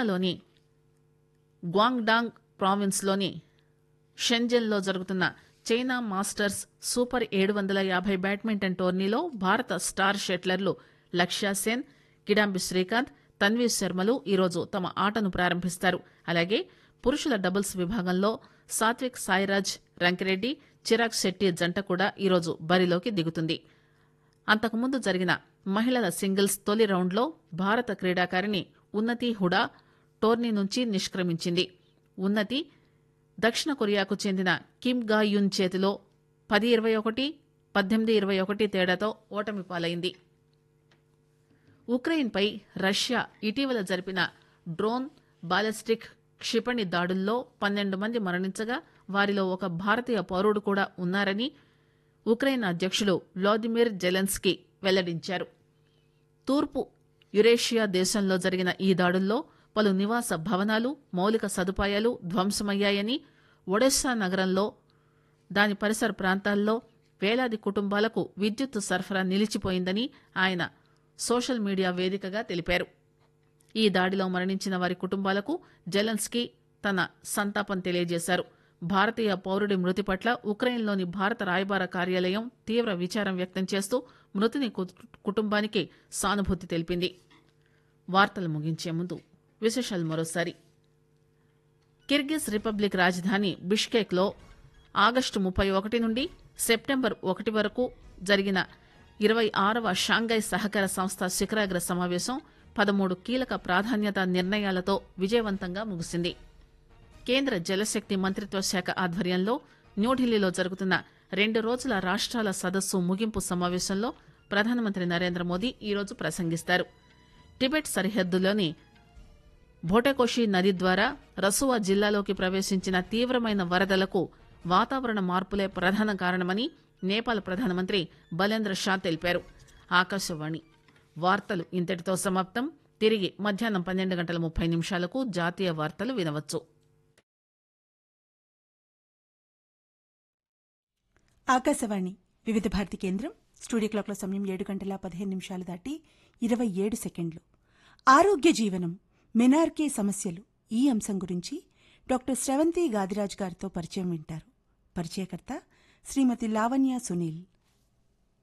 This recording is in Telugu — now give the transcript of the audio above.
చైనాలోని గ్వాంగ్డాంగ్ ప్రావిన్స్లోని షెంజన్లో జరుగుతున్న చైనా మాస్టర్స్ సూపర్ ఏడు వందల యాభై బ్యాడ్మింటన్ టోర్నీలో భారత స్టార్ షెట్లర్లు లక్ష్య సేన్ కిడాంబి శ్రీకాంత్ తన్వీర్ శర్మలు ఈరోజు తమ ఆటను ప్రారంభిస్తారు అలాగే పురుషుల డబుల్స్ విభాగంలో సాత్విక్ సాయిరాజ్ రంకిరెడ్డి చిరాగ్ శెట్టి జంట కూడా ఈరోజు బరిలోకి దిగుతుంది అంతకుముందు జరిగిన మహిళల సింగిల్స్ తొలి రౌండ్లో భారత క్రీడాకారిణి ఉన్నతి హుడా టోర్నీ నుంచి నిష్క్రమించింది ఉన్నతి దక్షిణ కొరియాకు చెందిన కిమ్ గా యున్ చేతిలో పది ఇరవై ఒకటి పద్దెనిమిది ఇరవై ఒకటి తేడాతో ఓటమి పాలైంది ఉక్రెయిన్పై రష్యా ఇటీవల జరిపిన డ్రోన్ బాలిస్టిక్ క్షిపణి దాడుల్లో పన్నెండు మంది మరణించగా వారిలో ఒక భారతీయ పౌరుడు కూడా ఉన్నారని ఉక్రెయిన్ అధ్యక్షులు వ్లాదిమిర్ జెలెన్స్కీ వెల్లడించారు తూర్పు యురేషియా దేశంలో జరిగిన ఈ దాడుల్లో పలు నివాస భవనాలు మౌలిక సదుపాయాలు ధ్వంసమయ్యాయని ఒడెస్సా నగరంలో దాని పరిసర ప్రాంతాల్లో వేలాది కుటుంబాలకు విద్యుత్ సరఫరా నిలిచిపోయిందని ఆయన సోషల్ మీడియా వేదికగా తెలిపారు ఈ దాడిలో మరణించిన వారి కుటుంబాలకు జెలెన్స్కీ తన సంతాపం తెలియజేశారు భారతీయ పౌరుడి మృతి పట్ల ఉక్రెయిన్లోని భారత రాయబార కార్యాలయం తీవ్ర విచారం వ్యక్తం చేస్తూ మృతుని కు- కుటుంబానికి సానుభూతి తెలిపింది వార్తలు ముగించే ముందు విశేషాలు మరోసారి కిర్గిజ్ రిపబ్లిక్ రాజధాని బిష్కేక్లో ఆగస్టు ముప్పై ఒకటి నుండి సెప్టెంబర్ ఒకటి వరకు జరిగిన ఇరవై ఆరవ షాంఘై సహకార సంస్థ శిఖరాగ్ర సమావేశం పదమూడు కీలక ప్రాధాన్యత నిర్ణయాలతో విజయవంతంగా ముగిసింది కేంద్ర జలశక్తి మంత్రిత్వ శాఖ ఆధ్వర్యంలో న్యూఢిల్లీలో జరుగుతున్న రెండు రోజుల రాష్ట్రాల సదస్సు ముగింపు సమావేశంలో ప్రధానమంత్రి నరేంద్ర మోదీ ఈరోజు ప్రసంగిస్తారు టిబెట్ సరిహద్దులోని భోటకోషి నది ద్వారా రసువా జిల్లాలోకి ప్రవేశించిన తీవ్రమైన వరదలకు వాతావరణ మార్పులే ప్రధాన కారణమని నేపాల్ ప్రధానమంత్రి బలేంద్ర షా తెలిపారు ఆకాశవాణి వార్తలు ఇంతటితో సమాప్తం తిరిగి మధ్యాహ్నం పన్నెండు గంటల ముప్పై నిమిషాలకు జాతీయ వార్తలు వినవచ్చు ఆకాశవాణి వివిధ భారతి కేంద్రం స్టూడియో క్లాక్ల సమయం ఏడు గంటల పదిహేను నిమిషాలు దాటి ఇరవై ఏడు సెకండ్లు ఆరోగ్య జీవనం మెనార్కే సమస్యలు ఈ అంశం గురించి డాక్టర్ స్రవంతి గాదిరాజ్ గారితో పరిచయం వింటారు పరిచయకర్త శ్రీమతి లావణ్య సునీల్